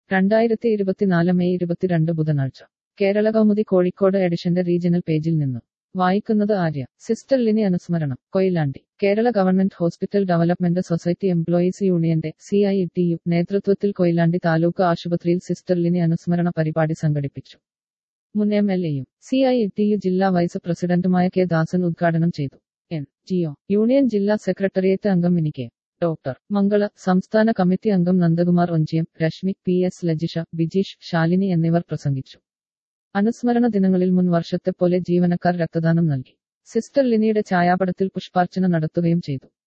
രണ്ടായിരത്തി ഇരുപത്തിനാല് മെയ് ഇരുപത്തിരണ്ട് ബുധനാഴ്ച കേരള കൗമുദി കോഴിക്കോട് എഡിഷന്റെ റീജിയണൽ പേജിൽ നിന്നും വായിക്കുന്നത് ആര്യ സിസ്റ്റർ ലിനി അനുസ്മരണം Koyilandy Kerala government hospital development society employees യൂണിയന്റെ സി ഐ ടി യു നേതൃത്വത്തിൽ കൊയിലാണ്ടി താലൂക്ക് ആശുപത്രിയിൽ സിസ്റ്റർ ലിനി അനുസ്മരണ പരിപാടി സംഘടിപ്പിച്ചു മുൻ എം എൽ എയും സി ഐ ടി യു ജില്ലാ വൈസ് പ്രസിഡന്റുമായ കെ ദാസൻ ഉദ്ഘാടനം ചെയ്തു എൻ ജിഒ യൂണിയൻ ജില്ലാ സെക്രട്ടേറിയറ്റ് അംഗം മിനി കെ ഡോക്ടർ മംഗള സംസ്ഥാന കമ്മിറ്റി അംഗം നന്ദകുമാർ ഒഞ്ചിയം രശ്മി പി എസ് ലജിഷ ബിജീഷ് ശാലിനി എന്നിവർ പ്രസംഗിച്ചു അനുസ്മരണ ദിനങ്ങളിൽ മുൻ വർഷത്തെ പോലെ ജീവനക്കാർ രക്തദാനം നൽകി സിസ്റ്റർ ലിനിയുടെ ഛായാപടത്തിൽ പുഷ്പാർച്ചന നടത്തുകയും ചെയ്തു